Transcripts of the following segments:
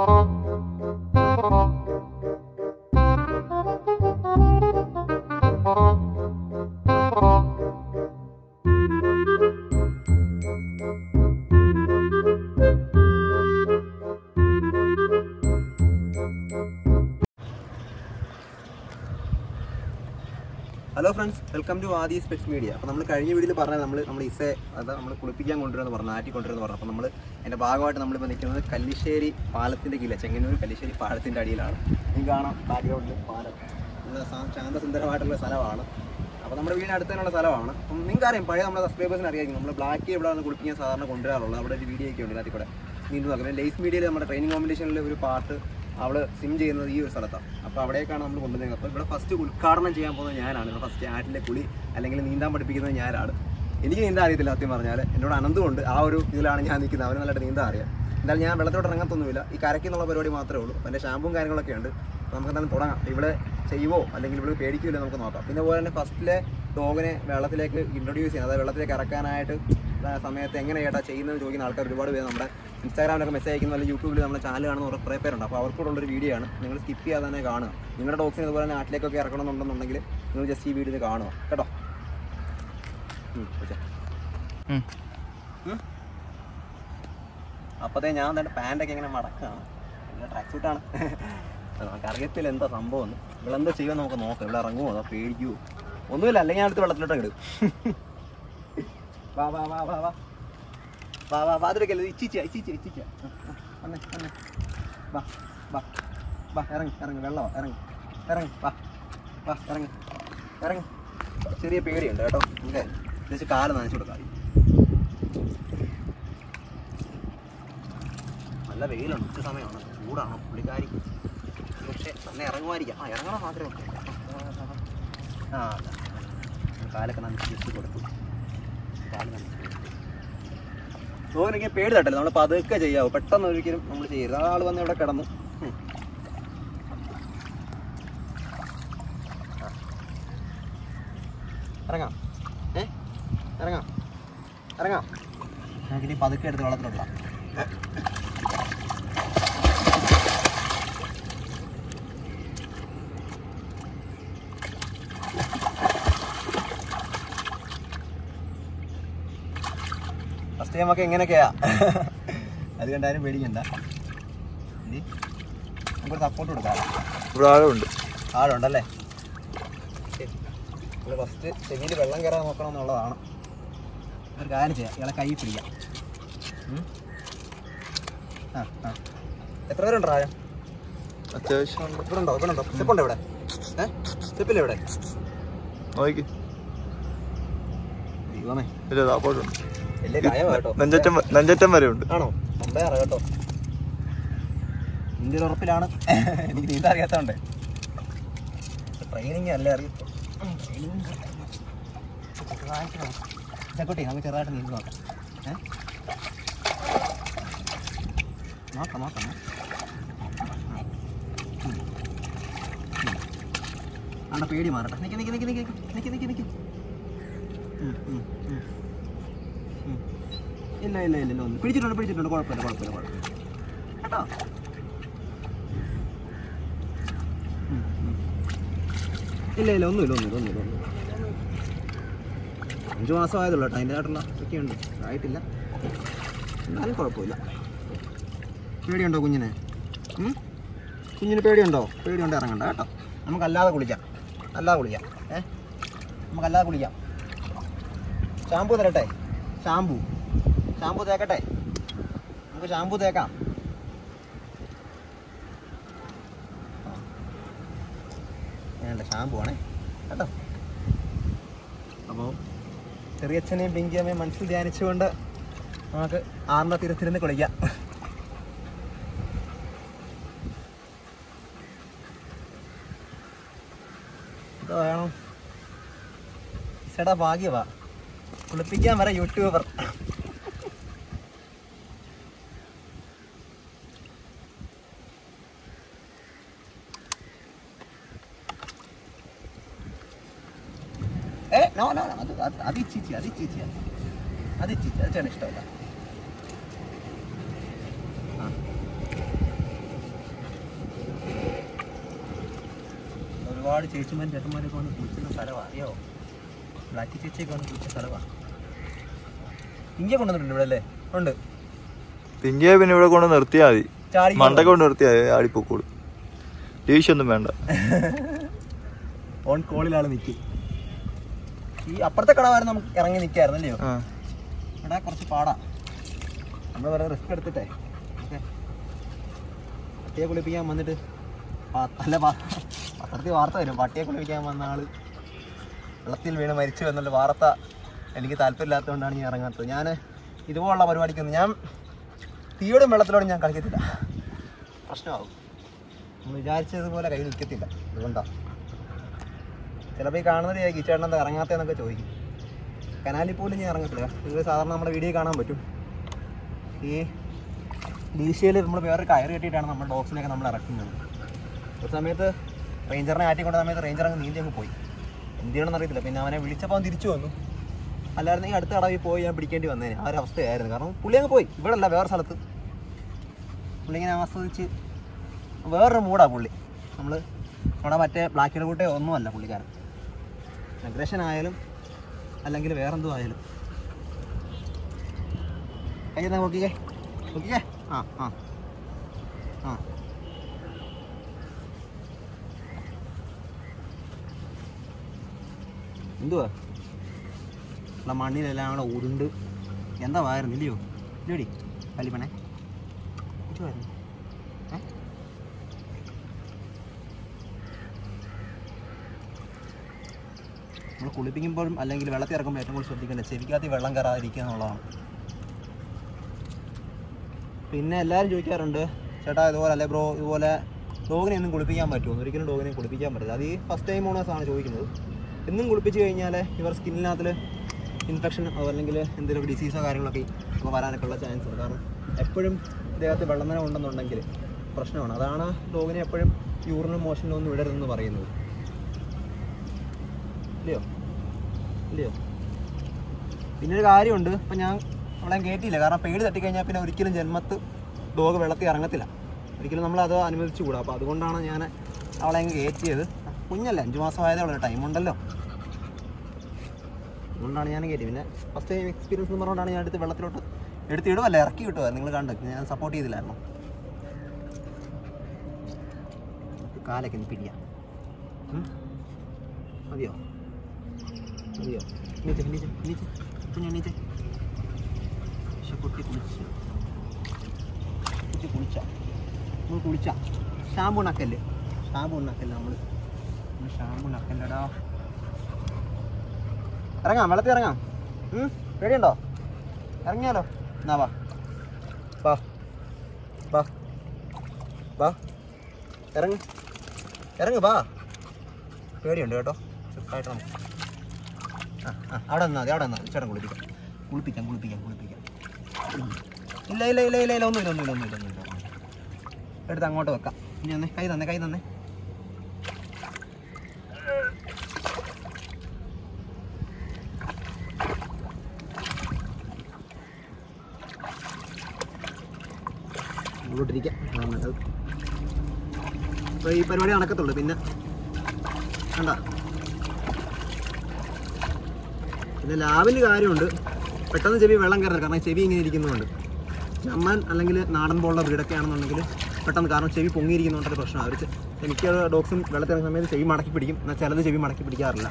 Hello friends welcome to Aadi specs media അപ്പോൾ നമ്മൾ കഴിഞ്ഞ വീഡിയോയിൽ പറഞ്ഞത് നമ്മൾ നമ്മൾ ഇസെ അത് നമ്മൾ കുളിപ്പിക്കാൻ കൊണ്ടുവരുമെന്ന് പറഞ്ഞു ആറ്റി കൊണ്ടുവരുമെന്ന് പറഞ്ഞു അപ്പോൾ നമ്മൾ അതിൻ്റെ ഭാഗമായിട്ട് നമ്മളിപ്പോൾ നിൽക്കുന്നത് കല്ലിശ്ശേരി പാലത്തിൻ്റെ കീഴിൽ ചെങ്ങന്നൂർ കല്ലിശ്ശേരി പാലത്തിൻ്റെ അടിയിലാണ് നിങ്ങൾക്ക് കാണാം ബാക്ക്ഗ്രൗണ്ടിൽ പാലം നല്ല സാ- ശാന്തസുന്ദരമായിട്ടുള്ള സ്ഥലമാണ് അപ്പോൾ നമ്മുടെ വീടിന് അടുത്ത് തന്നെയുള്ള സ്ഥലമാണ് അപ്പം നിങ്ങൾക്ക് അറിയാം പഴയ നമ്മുടെ സബ്സ്ക്രൈബേഴ്സിന് അറിയാം നമ്മൾ ബ്ലാക്ക് ഇവിടെ വന്ന് കുളിപ്പിക്കാൻ സാധാരണ കൊണ്ടുവരാറുള്ളത് അവിടെ ഒരു വീഡിയോ ഒക്കെ ഉണ്ട് അതിൽ കൂടെ നീണ്ടു നോക്കുന്നത് ലേസ് മീഡിയയിൽ നമ്മുടെ ട്രെയിനിങ് കോമ്പറ്റീഷനിൽ ഒരു പാർട്ട് അവൾ സിം ചെയ്യുന്നത് ഈ ഒരു സ്ഥലത്താണ് അപ്പോൾ അവിടേക്കാണ് നമ്മൾ കൊണ്ടുവരുന്നത് അപ്പോൾ ഇവിടെ ഫസ്റ്റ് ഉദ്ഘാടനം ചെയ്യാൻ പോകുന്നത് ഞാനാണ് ഇവിടെ ഫസ്റ്റ് ആറ്റിലെ കുളി അല്ലെങ്കിൽ നീന്താൻ പഠിപ്പിക്കുന്നത് ഞാനാണ് എനിക്ക് നീന്താൻ അറിയത്തില്ല സത്യം പറഞ്ഞാൽ എന്നോട് അനന്തമുണ്ട് ആ ഒരു ഇതിലാണ് ഞാൻ നിൽക്കുന്നത് അവന് നല്ലതായിട്ട് നീന്താൻ അറിയാം എന്തായാലും ഞാൻ വെള്ളത്തോട്ട് ഇറങ്ങത്തൊന്നുമില്ല ഈ കരയ്ക്ക് എന്നുള്ള പരിപാടി മാത്രമേ ഉള്ളൂ അപ്പോൾ എൻ്റെ ഷാമ്പും കാര്യങ്ങളൊക്കെ ഉണ്ട് അപ്പോൾ നമുക്ക് എന്തായാലും തുടങ്ങാം ഇവിടെ ചെയ്യുമോ അല്ലെങ്കിൽ ഇവിടെ പേടിക്കില്ലോ നമുക്ക് നോക്കാം പിന്നെ പോലെ തന്നെ ഫസ്റ്റിലെ ഡോഗിനെ വെള്ളത്തിലേക്ക് ഇൻട്രൊഡ്യൂസ് ചെയ്യാൻ അതായത് വെള്ളത്തിലേക്ക് ഇറക്കാനായിട്ട് ആ സമയത്ത് എങ്ങനെ ചേട്ടാ ചെയ്യുന്നത് ചോദിക്കുന്ന ആൾക്കാർ ഒരുപാട് പേര് നമ്മുടെ ഇൻസ്റ്റാഗ്രാമിലൊക്കെ മെസ്സേജ് അയക്കുന്ന അല്ലെങ്കിൽ യൂട്യൂബിൽ നമ്മുടെ ചാനൽ കാണുന്ന കുറേ കുറേ പേരുണ്ട് അപ്പോൾ അവർക്കൂടുള്ളൊരു വീഡിയോ ആണ് നിങ്ങൾ സ്കിപ്പ് ചെയ്യാതെ തന്നെ കാണുക നിങ്ങളുടെ ഡോഗ്സിനെ ഇതുപോലെ തന്നെ നാട്ടിലേക്കൊക്കെ ഇറക്കണമെന്നുണ്ടെന്നുണ്ടെങ്കിൽ നിങ്ങൾ ജസ്റ്റ് ഈ വീഡിയോ കാണുക കേട്ടോ ഉം, വെച്ചോ. ഉം. അപ്പത്തേ ഞാൻ തന്നെ പാൻ്റൊക്കെ ഇങ്ങനെ മടക്കാണ് പിന്നെ ട്രാക്ക് സൂട്ടാണ് നമുക്ക് അറിയത്തില്ല എന്താ സംഭവം എന്ന് ഇവിടെ എന്താ ചെയ്യുമെന്ന് നമുക്ക് നോക്കാം ഇവിടെ ഇറങ്ങുമോ അതോ പേടിക്കുമോ ഒന്നുമില്ല അല്ലെങ്കിൽ ഞാൻ അടുത്ത് വെള്ളത്തിലോട്ട് ഇടും വാ വാ വാ വാ വാ വാ വാ വാ അതിലൊക്കെ ഇച്ചിച്ച ഇച്ചിച്ച ഇച്ചിച്ച വന്നേ വന്നേ വാ വാ വാ ഇറങ്ങി ഇറങ്ങി വെള്ളമാ ഇറങ്ങി ഇറങ്ങി വാ വാ ഇറങ്ങി ഇറങ്ങി ചെറിയ പേടിയുണ്ട് കേട്ടോ നമുക്ക് ജസ്റ്റ് കാല് നനച്ചു കൊടുക്കാം നല്ല വെയിലുണ്ട് ഉച്ച സമയമാണ് ചൂടാണ് പുള്ളിക്കാരി പക്ഷേ തന്നെ ഇറങ്ങുമായിരിക്കാം ആ ഇറങ്ങണം മാത്രമേ ഉള്ളൂ ആ അതാ. കാലൊക്കെ നനച്ച് ജസ്റ്റ് കൊടുത്തു കാല് നനച്ച് കൊടുത്തു നോക്കിനെങ്കിൽ പേടി തട്ടല്ലേ നമ്മൾ പതുക്കെ ചെയ്യാവൂ പെട്ടെന്ന് ഒരിക്കലും നമ്മൾ ചെയ്യരുത് ആൾ വന്ന് ഇവിടെ കിടന്നു ഉം. ആ. ഇറങ്ങാം ഏ ഇറങ്ങാം ഇറങ്ങാം നമുക്കിനി പതുക്കെ എടുത്ത് വെള്ളത്തിലുള്ള ഫസ്റ്റ് ടൈം ഒക്കെ എങ്ങനെയൊക്കെയാ അത് കണ്ടാലും പേടിക്കണ്ട ഇനി നമുക്കൊരു സപ്പോർട്ട് കൊടുക്കാം ഇവിടെ ആളുണ്ട് ആളുണ്ടല്ലേ നമ്മൾ ഫസ്റ്റ് ചെവിയിൽ വെള്ളം കയറാൻ നോക്കണം എന്നുള്ളതാണ് ഒരു കാര്യം ചെയ്യാം ഇയാളെ കൈ പിടിക്കാം ഉം. ആ ആ എത്ര പേരുണ്ടോ ആഴം അത്യാവശ്യം ഉണ്ട് ഇവിടെ ഉണ്ടോ ഇവിടെ ഉണ്ടോ സ്റ്റെപ്പ് ഉണ്ടോ ഇവിടെ ഏ സ്റ്റെപ്പില്ലേ ഇവിടെ നോക്കി ദൈവമേ ഇല്ല താപ്പോട്ടുണ്ട് വലിയ കായവാ കേട്ടോ നെഞ്ചറ്റം വ- നെഞ്ചറ്റം വരെ ഉണ്ട് ആണോ അമ്പയറ കേട്ടോ നിന്റെ ഒരു ഉറപ്പിലാണ് എനിക്ക് നീന്താൻ അറിയാത്തോണ്ടേ ട്രെയിനിങ് അല്ലേ അറിയത്തോ ചെക്കുട്ടി നമുക്ക് ചെറുതായിട്ട് നീന്തി നോക്കാം ഏ നോക്കാം നോക്കാം ആണ്ട പേടി മാറട്ടെ നിക്ക് നിക്ക് നിക്ക് നിക്ക് നിക്ക് നിക്ക് നിക്ക് ഉം, ഉം, ഉം. ഉം. ഇല്ല ഇല്ല ഇല്ല ഇല്ല ഒന്നും പിടിച്ചിട്ടുണ്ട് പിടിച്ചിട്ടുണ്ട് കുഴപ്പമില്ല കുഴപ്പമില്ല കുഴപ്പമില്ല കേട്ടോ ഉം, ഉം. ഇല്ല ഇല്ല ഒന്നുമില്ല ഒന്നുമില്ല ഒന്നുമില്ല ഒന്നുമില്ല അഞ്ച് മാസം ആയതുള്ളൂ കേട്ടോ അതിൻ്റെതായിട്ടുള്ള ഒക്കെ ഉണ്ട് ആയിട്ടില്ല എന്നാലും കുഴപ്പമില്ല പേടിയുണ്ടോ കുഞ്ഞിനെ ഉം? കുഞ്ഞിന് പേടിയുണ്ടോ പേടിയുണ്ടോ ഇറങ്ങണ്ട കേട്ടോ നമുക്ക് അല്ലാതെ കുളിക്കാം അല്ലാതെ കുളിക്കാം ഏ നമുക്ക് അല്ലാതെ കുളിക്കാം ഷാമ്പു തരട്ടെ ഷാമ്പു ഷാമ്പു തേക്കട്ടെ നമുക്ക് ഷാമ്പു തേക്കാം ആ. വേണ്ട ഷാമ്പു ആണേ കേട്ടോ അപ്പോൾ ചെറിയച്ഛനെയും പിങ്കിയമ്മയും മനസ്സിൽ ധ്യാനിച്ചുകൊണ്ട് നമുക്ക് ആറിൻ്റെ തീരത്തിരുന്ന് കുളിക്കാം ഇത് വേണം ചേട്ടാ ഭാഗ്യവാ കുളിപ്പിക്കാൻ വരെ യൂട്യൂബർ ഏ നോ നോ അത് അത് അത് ഇച്ചിച്ചി അത് ഇച്ചിച്ചിയാ അത് ഇച്ചിച്ചി അത് ചേട്ടൻ ഇഷ്ടമല്ല ആ ഒരുപാട് ചേച്ചിമാരും ചേട്ടന്മാരൊക്കെ വന്ന് കുളിക്കുന്ന സ്ഥലമാണ് അറിയോ ബ്ലാക്ക് ചേച്ചിയൊക്കെ വന്ന് കുളിച്ച സ്ഥലമാണ് ഇങ്ങനെ കൊണ്ടുവന്നിട്ടുണ്ട് ഇവിടെ അല്ലേ ഉണ്ട് പിങ്കിയെ പിന്നെ ഇവിടെ കൊണ്ട് നിർത്തിയാൽ മതി ചാടി മണ്ടൊക്കെ കൊണ്ട് നിർത്തിയാൽ മതി ആടിപ്പോക്കോളൂ ദേഷ്യമൊന്നും വേണ്ട ഓൺ കോളിലാണ് നിൽക്കി ഈ അപ്പുറത്തെ കടവാരം നമുക്ക് ഇറങ്ങി നിൽക്കായിരുന്നു അല്ലയോ ആ ഇവിടെ കുറച്ച് പാടാ നമ്മൾ വേറെ റിസ്ക് എടുത്തിട്ടേ ഓക്കെ പട്ടിയെ കുളിപ്പിക്കാൻ വന്നിട്ട് പാ- അല്ല പാ- പത്രത്തിൽ വാർത്ത വരും പട്ടിയെ കുളിപ്പിക്കാൻ വന്ന ആള് വെള്ളത്തിൽ വീണ് മരിച്ചു എന്നുള്ള വാർത്ത എനിക്ക് താല്പര്യമില്ലാത്തതുകൊണ്ടാണ് ഞാൻ ഇറങ്ങാത്തത് ഞാൻ ഇതുപോലുള്ള പരിപാടിക്കൊന്നും ഞാൻ തീയോടും വെള്ളത്തിലോടും ഞാൻ കളിക്കത്തില്ല പ്രശ്നമാകും നമ്മൾ വിചാരിച്ചതുപോലെ കൈ നിൽക്കത്തില്ല അതുകൊണ്ടാണ് ചിലപ്പോൾ ഈ കാണുന്നത് ഈ ചേട്ടൻ എന്താ ഇറങ്ങാത്തതെന്നൊക്കെ ചോദിക്കും കനാലിൽ പോലും ഞാൻ ഇറങ്ങത്തില്ല ഇത് സാധാരണ നമ്മുടെ വീഡിയോ കാണാൻ പറ്റും ഈ ഡീശയിൽ നമ്മൾ വേറെ കയറ് കെട്ടിയിട്ടാണ് നമ്മുടെ ഡോഗ്സിനെയൊക്കെ നമ്മൾ ഇറക്കുന്നത് ഒരു സമയത്ത് റേഞ്ചറിനെ ആറ്റിക്കൊണ്ട സമയത്ത് റേഞ്ചർ അങ്ങ് നീന്തി അങ്ങ് പോയി എന്ത് ചെയ്യണമെന്ന് അറിയത്തില്ല പിന്നെ അവനെ വിളിച്ചപ്പോൾ അവൻ തിരിച്ചു വന്നു അല്ലായിരുന്നെങ്കിൽ അടുത്ത കടവിൽ പോയി ഞാൻ പിടിക്കേണ്ടി വന്നേനെ ആ ഒരു അവസ്ഥയായിരുന്നു കാരണം പുള്ളി അങ്ങ് പോയി ഇവിടെ അല്ല വേറെ സ്ഥലത്ത് പുള്ളി ഇങ്ങനെ ആസ്വദിച്ച് വേറൊരു മൂടാ പുള്ളി നമ്മൾ നമ്മുടെ മറ്റേ ബ്ലാക്ക് കൂട്ടെ ഒന്നുമല്ല പുള്ളിക്കാരൻ അഗ്രഷൻ ആയാലും അല്ലെങ്കിൽ വേറെന്തോ ആയാലും കയ്യിൽ നോക്കിക്കേ നോക്കിക്കേ ആ ആ ആ എന്തുവാ ഉള്ള മണ്ണിലെല്ലാം കൂടെ ഉരുണ്ട് എന്താ വായിരുന്നു ഇല്ലയോ ഇല്ലയോടി കല്ലിപ്പണേ എന്തുവായിരുന്നു ഏ നമ്മൾ കുളിപ്പിക്കുമ്പോഴും അല്ലെങ്കിൽ വെള്ളത്തിൽ ഇറക്കുമ്പോൾ ഏറ്റവും കൂടുതൽ ശ്രദ്ധിക്കേണ്ടത് ചെവിക്കകത്ത് വെള്ളം കയറാതിരിക്കുക എന്നുള്ളതാണ് പിന്നെ എല്ലാവരും ചോദിക്കാറുണ്ട് ചേട്ടാ ഇതുപോലെ അല്ലേ ബ്രോ ഇതുപോലെ ഡോഗിനെ ഒന്നും കുളിപ്പിക്കാൻ പറ്റുമോ ഒരിക്കലും ഡോഗിനെ കുളിപ്പിക്കാൻ പറ്റില്ല അത് ഈ ഫസ്റ്റ് ടൈം ഓണേഴ്സ് ആണ് ചോദിക്കുന്നത് എന്നും കുളിപ്പിച്ച് കഴിഞ്ഞാൽ ഇവർ സ്കിന്നിനകത്തിൽ ഇൻഫെക്ഷൻ അല്ലെങ്കിൽ എന്തെങ്കിലും ഡിസീസോ കാര്യങ്ങളൊക്കെ ഒക്കെ വരാനൊക്കെ ഉള്ള ചാൻസ് ഉണ്ട് കാരണം എപ്പോഴും ഇദ്ദേഹത്ത് വെള്ളം തന്നെ ഉണ്ടെന്നുണ്ടെങ്കിൽ പ്രശ്നമാണ് അതാണ് ഡോഗിനെ എപ്പോഴും യൂറിനും മോഷനും ഒന്നും വിടരുതെന്ന് പറയുന്നത് ഇല്ലയോ ഇല്ലയോ പിന്നെ ഒരു കാര്യമുണ്ട് ഇപ്പം ഞാൻ അവളെ കയറ്റിയില്ല കാരണം പേടി തട്ടിക്കഴിഞ്ഞാൽ പിന്നെ ഒരിക്കലും ജന്മത്ത് ഡോഗ് വെള്ളത്തിൽ ഇറങ്ങത്തില്ല ഒരിക്കലും നമ്മൾ അത് അനുവദിച്ചുകൂടാ അപ്പോൾ അതുകൊണ്ടാണ് ഞാൻ അവളെ അങ്ങ് കയറ്റിയത് കുഞ്ഞല്ലേ അഞ്ച് മാസമായതേ ഉള്ളൂ ടൈം ഉണ്ടല്ലോ അതുകൊണ്ടാണ് ഞാൻ കയറ്റി പിന്നെ ഫസ്റ്റ് ടൈം എക്സ്പീരിയൻസ് എന്ന് പറഞ്ഞുകൊണ്ടാണ് ഞാൻ എടുത്ത് വെള്ളത്തിലോട്ട് എടുത്ത് ഇടുമല്ല ഇറക്കി കിട്ടുക നിങ്ങൾ കണ്ട് ഞാൻ സപ്പോർട്ട് ചെയ്തില്ലായിരുന്നു കാലൊക്കെ ഒന്ന് പിടിയാം ഉം? മതിയോ മതിയോ നീച്ചേ നീച്ചേ നീച്ചേ കുഞ്ഞു നീച്ചേ പക്ഷെ കുട്ടി കുളിച്ച് കുട്ടി കുളിച്ച നമ്മൾ കുളിച്ച ഷാമ്പു ഉണക്കല്ലേ ഷാമ്പു ഉണക്കല്ലേ നമ്മൾ ഷാമ്പു ഉണക്കല്ലടാ ഇറങ്ങാം വെള്ളത്തിൽ ഇറങ്ങാം ഉം? പേടിയുണ്ടോ ഇറങ്ങിയാലോ എന്നാ വാ വാ വാ വാ ഇറങ്ങ് ഇറങ്ങ് വാ പേടിയുണ്ട് കേട്ടോ ചെറുതായിട്ട് നമുക്ക് ആ ആ അവിടെ നിന്നാ മതി അവിടെ നിന്നാ മതി ചേട്ടൻ കുളിപ്പിക്കാം കുളിപ്പിക്കാം കുളിപ്പിക്കാം കുളിപ്പിക്കാം ഇല്ല ഇല്ല ഇല്ല ഇല്ല ഇല്ല ഒന്നുമില്ല ഒന്നുമില്ല ഒന്നുമില്ല ഒന്നുമില്ല ഒന്നുമില്ല. എടുത്ത് അങ്ങോട്ട് വെക്കാം ഇനി തന്നെ കൈ തന്നെ കൈ തന്നെ ഇങ്ങോട്ടിരിക്കാം അതാണ് നല്ലത് അപ്പോൾ ഈ പരിപാടി നടക്കത്തുള്ളൂ പിന്നെ കണ്ട പിന്നെ ലാബിൽ കാര്യമുണ്ട് പെട്ടെന്ന് ചെവി വെള്ളം കയറില്ല കാരണം ചെവി ഇങ്ങനെ ഇരിക്കുന്നതുകൊണ്ട് ചമ്മൻ അല്ലെങ്കിൽ നാടൻ പോലുള്ള ബ്രീഡൊക്കെ ആണെന്നുണ്ടെങ്കിൽ പെട്ടെന്ന് കാരണം ചെവി പൊങ്ങിയിരിക്കുന്നതുകൊണ്ടൊരു പ്രശ്നമാണ് അവർ മിക്ക ഡോഗ്സും വെള്ളത്തിൽ ഇറങ്ങുന്ന സമയത്ത് ചെവി മടക്കി പിടിക്കും എന്നാൽ ചിലത് ചെവി മടക്കി പിടിക്കാറില്ല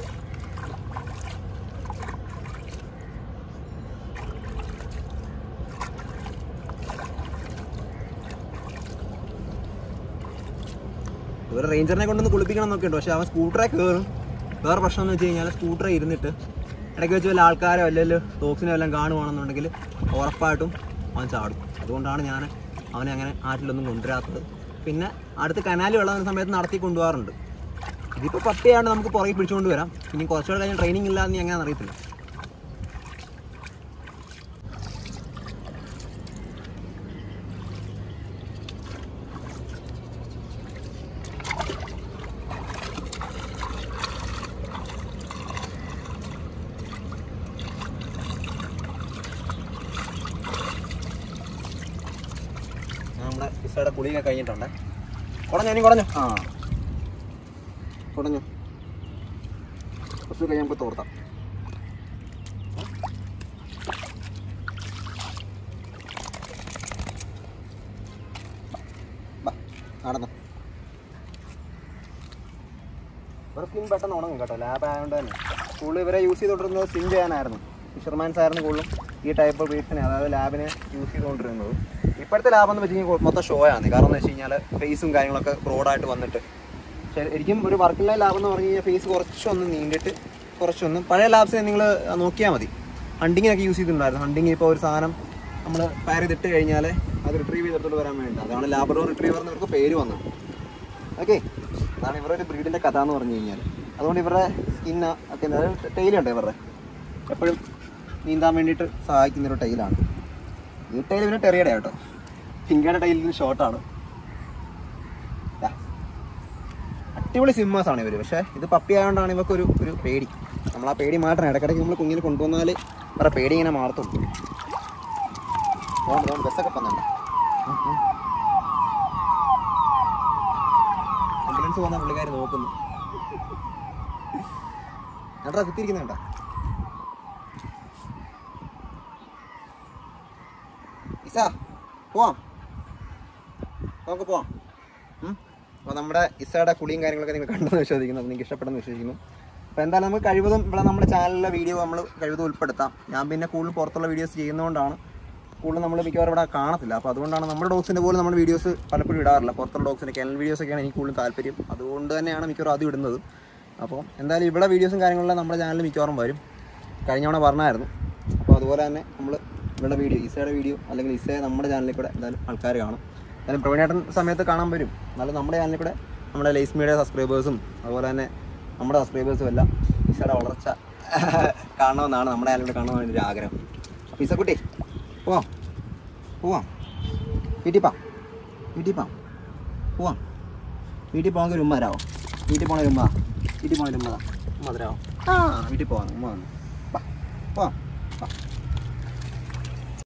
ഒരു റേഞ്ചറിനെ കൊണ്ടൊന്ന് കുളിപ്പിക്കണം എന്നൊക്കെ ഉണ്ട് പക്ഷെ അവൻ സ്കൂട്ടറെ കയറും വേറെ പ്രശ്നം എന്ന് വെച്ച് കഴിഞ്ഞാൽ സ്കൂട്ടറെ ഇരുന്നിട്ട് ഇടയ്ക്ക് വെച്ച് വല്ല ആൾക്കാരോ അല്ലെങ്കിൽ ഡോഗ്സിനെ വല്ലതും കാണുവാണെന്നുണ്ടെങ്കിൽ ഉറപ്പായിട്ടും അവൻ ചാടും അതുകൊണ്ടാണ് ഞാൻ അവനെ അങ്ങനെ ആറ്റിലൊന്നും കൊണ്ടുവരാത്തത് പിന്നെ അടുത്ത് കനാലിൽ വെള്ളം സമയത്ത് നടത്തി കൊണ്ടുപോകാറുണ്ട് ഇതിപ്പോൾ പട്ടിയാണ് നമുക്ക് പുറകെ പിടിച്ചുകൊണ്ട് വരാം ഇനി കുറച്ചുകൂടെ കഴിഞ്ഞ് ട്രെയിനിങ് ഇല്ല എന്ന് എങ്ങനെയാണെന്ന് അറിയത്തില്ല നമ്മുടെ പിസയുടെ കുളിയൊക്കെ കഴിഞ്ഞിട്ടുണ്ട് കുടഞ്ഞു ഇനി കുടഞ്ഞു ആ തുടങ്ങു കുറച്ച് കഴിയുമ്പോൾ തോർത്താം നടന്നു ഇവരുടെ സ്കിൻ പെട്ടെന്ന് ഉണങ്ങും കേട്ടോ ലാബ് ആയതുകൊണ്ട് തന്നെ സ്കൂളിൽ ഇവരെ യൂസ് ചെയ്തുകൊണ്ടിരുന്നത് സ്കിൻ ചെയ്യാനായിരുന്നു ഫിഷർമാൻസ് ആയിരുന്നു കൂടുതലും ഈ ടൈപ്പ് ബ്രീഡ്സിനെ അതായത് ലാബിനെ യൂസ് ചെയ്തുകൊണ്ടിരുന്നത് ഇപ്പോഴത്തെ ലാബ് എന്ന് വെച്ച് കഴിഞ്ഞാൽ മൊത്തം ഷോ ആണ് കാരണം എന്ന് വെച്ച് കഴിഞ്ഞാൽ ഫേസും കാര്യങ്ങളൊക്കെ ബ്രോഡായിട്ട് വന്നിട്ട് ശരിക്കും ഒരു വർക്കിലെ ലാബ് എന്ന് പറഞ്ഞു കഴിഞ്ഞാൽ ഫേസ് കുറച്ചൊന്ന് നീണ്ടിട്ട് കുറച്ചൊന്ന് പഴയ ലാബ്സിനെ നിങ്ങൾ നോക്കിയാൽ മതി ഹണ്ടിങ്ങിനൊക്കെ യൂസ് ചെയ്തിട്ടുണ്ടായിരുന്നു ഹണ്ടിങ് ഇപ്പോൾ ഒരു സാധനം നമ്മൾ ഫയർ ചെയ്തിട്ട് കഴിഞ്ഞാൽ അത് റിട്രീവ് ചെയ്തെടുത്തോണ്ട് വരാൻ വേണ്ടി അതാണ് ലാബറോ റിട്രീവർ എന്നവർക്ക് പേര് വന്നത് ഓക്കെ അതാണ് ഇവരുടെ ഒരു ബ്രീഡിൻ്റെ കഥ എന്ന് പറഞ്ഞു കഴിഞ്ഞാൽ അതുകൊണ്ട് ഇവരുടെ സ്കിന്ന് ഒക്കെ ടൈലുണ്ട് ഇവരുടെ എപ്പോഴും നീന്താൻ വേണ്ടിയിട്ട് സഹായിക്കുന്ന ഒരു ടൈലാണ് ഈ ടൈൽ പിന്നെ ടെറിയുടെ കേട്ടോ ഫിംഗയുടെ ടൈലിന് ഷോർട്ടാണ് അടിപൊളി സിമ്മേഴ്സ് ആണ് ഇവർ പക്ഷേ ഇത് പപ്പി ആയതുകൊണ്ടാണ് ഇവർക്ക് ഒരു ഒരു പേടി നമ്മൾ ആ പേടി മാറ്റണം ഇടയ്ക്കിടയ്ക്ക് നമ്മൾ കുഞ്ഞിനെ കൊണ്ടുവന്നാൽ ഇവരുടെ പേടി ഇങ്ങനെ മാറത്തുള്ളൂ അതുകൊണ്ട് അതുകൊണ്ട് ബസ്സൊക്കെ വന്നുണ്ട് ആംബുലൻസ് പോകുന്ന പുള്ളിക്കാർ നോക്കുന്നു എന്നിട്ടാ കുത്തിയിരിക്കുന്നുണ്ടോ ഇസ പോവാം നമുക്ക് പോവാം അപ്പോൾ നമ്മുടെ ഇസയുടെ കുളിയും കാര്യങ്ങളൊക്കെ നിങ്ങൾ കണ്ടെന്ന് വിശ്വസിക്കുന്നു അപ്പോൾ നിങ്ങൾക്ക് ഇഷ്ടപ്പെടുന്നു വിശ്വസിക്കുന്നു അപ്പോൾ എന്തായാലും നമുക്ക് കഴിവതും ഇവിടെ നമ്മുടെ ചാനലിലെ വീഡിയോ നമ്മൾ കഴിവതും ഉൾപ്പെടുത്താം ഞാൻ പിന്നെ കൂടുതൽ പുറത്തുള്ള വീഡിയോസ് ചെയ്യുന്നതുകൊണ്ടാണ് കൂടുതൽ നമ്മൾ മിക്കവാറും ഇവിടെ കാണത്തില്ല അപ്പോൾ അതുകൊണ്ടാണ് നമ്മുടെ ഡോഗ്സിൻ്റെ പോലും നമ്മൾ വീഡിയോസ് പലപ്പോഴും ഇടാറില്ല പുറത്തുള്ള ഡോഗ്സിൻ്റെ കെനൽ വീഡിയോസൊക്കെയാണ് എനിക്ക് കൂടുതൽ താല്പര്യം അതുകൊണ്ട് തന്നെയാണ് മിക്കവാറും അത് ഇടുന്നത് അപ്പോൾ എന്തായാലും ഇവിടെ വീഡിയോസും കാര്യങ്ങളെല്ലാം നമ്മുടെ ചാനലിൽ മിക്കവാറും വരും കഴിഞ്ഞ തവണ പറഞ്ഞായിരുന്നു അപ്പോൾ അതുപോലെ തന്നെ നമ്മൾ ഇവിടെ വീഡിയോ ഇസയുടെ വീഡിയോ അല്ലെങ്കിൽ ഇസയെ നമ്മുടെ ചാനലിൽ കൂടെ എന്തായാലും ആൾക്കാർ കാണും എന്തായാലും പ്രവീണേട്ടൻ സമയത്ത് കാണാൻ വരും എന്നാലും നമ്മുടെ ചാനലിൽ കൂടെ നമ്മുടെ ലേസ് മീഡിയ സബ്സ്ക്രൈബേഴ്സും അതുപോലെ തന്നെ നമ്മുടെ സബ്സ്ക്രൈബേഴ്സും എല്ലാം ഇസയുടെ വളർച്ച കാണണമെന്നാണ് നമ്മുടെ ചാനലിൽ കാണാൻ വേണ്ടി ഒരു ആഗ്രഹം അപ്പോൾ ഇസക്കുട്ടി പോവാം പോവാം വീട്ടിൽ പോവാം വീട്ടിൽ പോവാം പോവാം വീട്ടിൽ പോകാൻ ഒരു ഉമ്മ തരാമോ വീട്ടിൽ പോണ ഒരു ഉമ്മ വീട്ടിൽ പോണ ഒരു ഉമ്മ ഉമ്മ തരാമോ ആ വീട്ടിൽ പോവാം ഉമ്മ വന്നു വാ പോവാം വാ